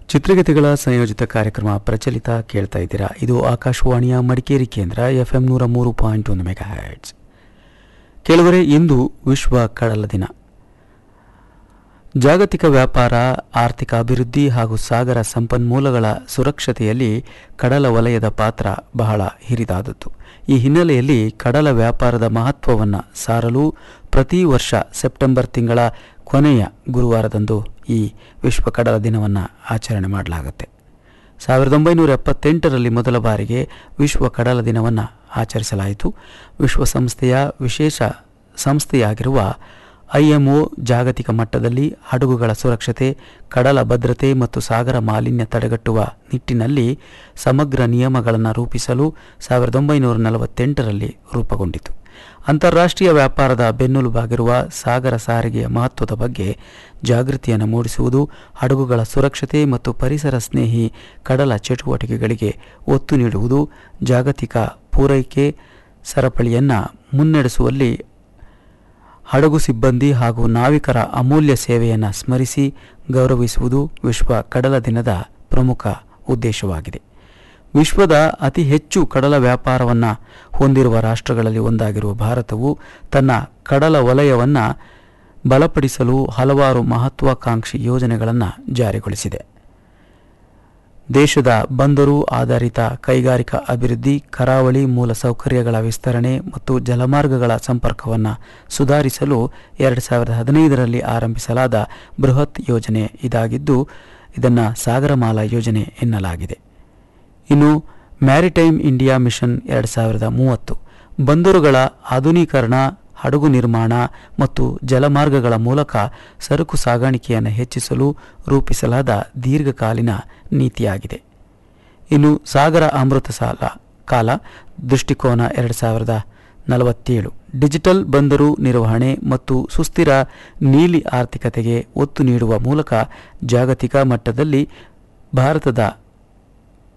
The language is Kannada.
ಚಿತ್ರಗೀತೆಗಳ ಸಂಯೋಜಿತ ಕಾರ್ಯಕ್ರಮ ಪ್ರಚಲಿತ ಕೇಳ್ತಾ ಇದ್ದೀರಾ ಇದು ಆಕಾಶವಾಣಿಯ ಮಡಿಕೇರಿ ಕೇಂದ್ರ ಎಫ್ ಎಂ ನೂರ ಮೂರು ಪಾಯಿಂಟ್ ಒಂದು ಮೆಗಾ ಹ್ಯಾಟ್ಸ್ ಕೆಲವರೇ ಇಂದು ವಿಶ್ವ ಕಡಲ ದಿನ ಜಾಗತಿಕ ವ್ಯಾಪಾರ ಆರ್ಥಿಕ ಅಭಿವೃದ್ಧಿ ಹಾಗೂ ಸಾಗರ ಸಂಪನ್ಮೂಲಗಳ ಸುರಕ್ಷತೆಯಲ್ಲಿ ಕಡಲ ವಲಯದ ಪಾತ್ರ ಬಹಳ ಹಿರಿದಾದದ್ದು ಈ ಹಿನ್ನೆಲೆಯಲ್ಲಿ ಕಡಲ ವ್ಯಾಪಾರದ ಮಹತ್ವವನ್ನು ಸಾರಲು ಪ್ರತಿ ವರ್ಷ ಸೆಪ್ಟೆಂಬರ್ ತಿಂಗಳ ಕೊನೆಯ ಗುರುವಾರದಂದು ಈ ವಿಶ್ವ ಕಡಲ ದಿನವನ್ನು ಆಚರಣೆ ಮಾಡಲಾಗುತ್ತೆ ಸಾವಿರದ ಒಂಬೈನೂರ ಎಪ್ಪತ್ತೆಂಟರಲ್ಲಿ ಮೊದಲ ಬಾರಿಗೆ ವಿಶ್ವ ಕಡಲ ದಿನವನ್ನು ಆಚರಿಸಲಾಯಿತು ವಿಶ್ವಸಂಸ್ಥೆಯ ವಿಶೇಷ ಸಂಸ್ಥೆಯಾಗಿರುವ ಐಎಂಒ ಜಾಗತಿಕ ಮಟ್ಟದಲ್ಲಿ ಹಡಗುಗಳ ಸುರಕ್ಷತೆ ಕಡಲ ಭದ್ರತೆ ಮತ್ತು ಸಾಗರ ಮಾಲಿನ್ಯ ತಡೆಗಟ್ಟುವ ನಿಟ್ಟಿನಲ್ಲಿ ಸಮಗ್ರ ನಿಯಮಗಳನ್ನು ರೂಪಿಸಲು ಸಾವಿರದ ಒಂಬೈನೂರ ನಲವತ್ತೆಂಟರಲ್ಲಿ ರೂಪುಗೊಂಡಿತು ಅಂತಾರಾಷ್ಟ್ರೀಯ ವ್ಯಾಪಾರದ ಬೆನ್ನೆಲುಬಾಗಿರುವ ಸಾಗರ ಸಾರಿಗೆಯ ಮಹತ್ವದ ಬಗ್ಗೆ ಜಾಗೃತಿಯನ್ನು ಮೂಡಿಸುವುದು ಹಡಗುಗಳ ಸುರಕ್ಷತೆ ಮತ್ತು ಪರಿಸರ ಸ್ನೇಹಿ ಕಡಲ ಚಟುವಟಿಕೆಗಳಿಗೆ ಒತ್ತು ನೀಡುವುದು ಜಾಗತಿಕ ಪೂರೈಕೆ ಸರಪಳಿಯನ್ನು ಮುನ್ನಡೆಸುವಲ್ಲಿ ಹಡಗು ಸಿಬ್ಬಂದಿ ಹಾಗೂ ನಾವಿಕರ ಅಮೂಲ್ಯ ಸೇವೆಯನ್ನು ಸ್ಮರಿಸಿ ಗೌರವಿಸುವುದು ವಿಶ್ವ ಕಡಲ ದಿನದ ಪ್ರಮುಖ ಉದ್ದೇಶವಾಗಿದೆ ವಿಶ್ವದ ಅತಿ ಹೆಚ್ಚು ಕಡಲ ವ್ಯಾಪಾರವನ್ನು ಹೊಂದಿರುವ ರಾಷ್ಟ್ರಗಳಲ್ಲಿ ಒಂದಾಗಿರುವ ಭಾರತವು ತನ್ನ ಕಡಲ ವಲಯವನ್ನು ಬಲಪಡಿಸಲು ಹಲವಾರು ಮಹತ್ವಾಕಾಂಕ್ಷಿ ಯೋಜನೆಗಳನ್ನು ಜಾರಿಗೊಳಿಸಿದೆ ದೇಶದ ಬಂದರು ಆಧಾರಿತ ಕೈಗಾರಿಕಾ ಅಭಿವೃದ್ಧಿ ಕರಾವಳಿ ಮೂಲಸೌಕರ್ಯಗಳ ವಿಸ್ತರಣೆ ಮತ್ತು ಜಲಮಾರ್ಗಗಳ ಸಂಪರ್ಕವನ್ನು ಸುಧಾರಿಸಲು ಎರಡು ಸಾವಿರದ ಹದಿನೈದರಲ್ಲಿ ಆರಂಭಿಸಲಾದ ಬೃಹತ್ ಯೋಜನೆ ಇದಾಗಿದ್ದು ಇದನ್ನು ಸಾಗರಮಾಲಾ ಯೋಜನೆ ಎನ್ನಲಾಗಿದೆ ಇನ್ನು ಮ್ಯಾರಿಟೈಮ್ ಇಂಡಿಯಾ ಮಿಷನ್ ಎರಡು ಸಾವಿರದ ಮೂವತ್ತು ಬಂದರುಗಳ ಆಧುನೀಕರಣ ಹಡಗು ನಿರ್ಮಾಣ ಮತ್ತು ಜಲಮಾರ್ಗಗಳ ಮೂಲಕ ಸರಕು ಸಾಗಾಣಿಕೆಯನ್ನು ಹೆಚ್ಚಿಸಲು ರೂಪಿಸಲಾದ ದೀರ್ಘಕಾಲೀನ ನೀತಿಯಾಗಿದೆ ಇನ್ನು ಸಾಗರ ಅಮೃತ ಸಾಲ ಕಾಲ ದೃಷ್ಟಿಕೋನ ಎರಡು ಸಾವಿರದ ನಲವತ್ತೇಳು ಡಿಜಿಟಲ್ ಬಂದರು ನಿರ್ವಹಣೆ ಮತ್ತು ಸುಸ್ಥಿರ ನೀಲಿ ಆರ್ಥಿಕತೆಗೆ ಒತ್ತು ನೀಡುವ ಮೂಲಕ ಜಾಗತಿಕ ಮಟ್ಟದಲ್ಲಿ ಭಾರತದ